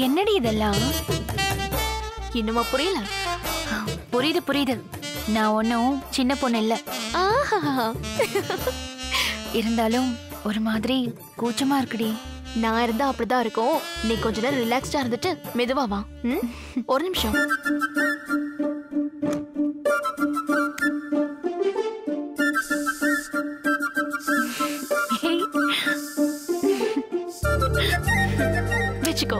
என்னடி இதெல்லாம் இன்னுமா புரியல புரியுது புரியுது நான் ஒன்றும் சின்ன பொண்ணு இல்ல ஆஹா இருந்தாலும் ஒரு மாதிரி கூச்சமா இருக்குடி நான் இருந்தா அப்படிதான் இருக்கும் நீ கொஞ்ச நேரம் ரிலாக்ஸ்டா இருந்துட்டு மெதுவா வா ம்? ஒரு நிமிஷம் ஏய், வச்சுக்கோ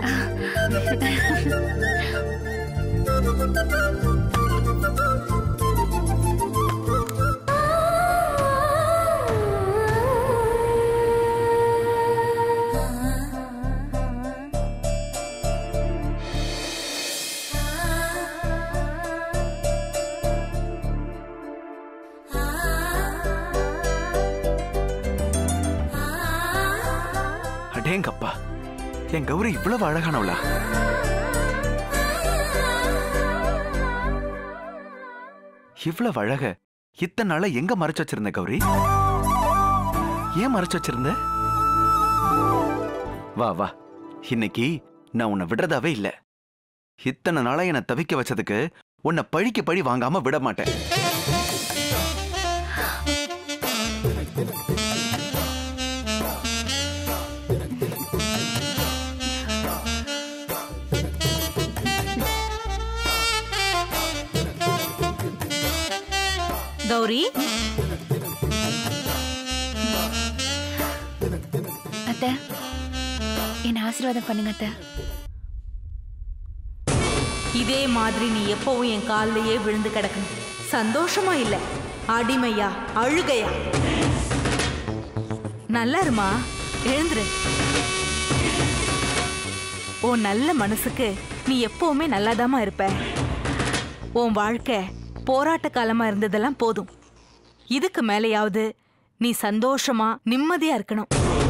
அடேங்கப்பா என் கௌரி இவ்வளவு அழகானவளா இவ்வளவு அழக இத்தனை நாளா எங்க மறைச்சு வச்சிருந்த கௌரி ஏன் மறைச்சு வச்சிருந்த வா வா இன்னைக்கு நான் உன்னை விடுறதாவே இல்ல இத்தனை நாளா என்னை தவிக்க வச்சதுக்கு உன்னை பழிக்கு பழி வாங்காம விட மாட்டேன் கௌரி அத்தை என்ன ஆசீர்வாதம் பண்ணுங்க அத்தை இதே மாதிரி நீ எப்பவும் என் கால்லயே விழுந்து கிடக்கணும் சந்தோஷமா இல்ல அடிமையா அழுகையா நல்லா இருமா எழுந்துரு உன் நல்ல மனசுக்கு நீ எப்பவுமே நல்லாதாம்மா இருப்ப உன் வாழ்க்கை போராட்ட காலமா இருந்ததெல்லாம் போதும் இதுக்கு மேலேயாவது நீ சந்தோஷமா நிம்மதியா இருக்கணும்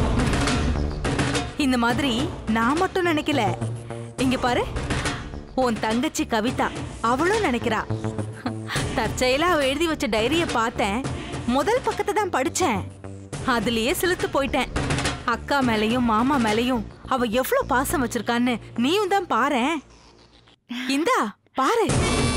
இந்த மாதிரி நான் மட்டும் நினைக்கல இங்க பாரு உன் தங்கச்சி கவிதா அவளும் நினைக்கிறா தற்செயலா அவ எழுதி வச்ச டைரிய பார்த்தேன் முதல் பக்கத்தை தான் படிச்சேன் அதுலயே சிலுத்து போயிட்டேன் அக்கா மேலயும் மாமா மேலயும் அவ எவ்வளவு பாசம் வச்சிருக்கான்னு நீயும் தான் பாரேன் இந்தா பாரு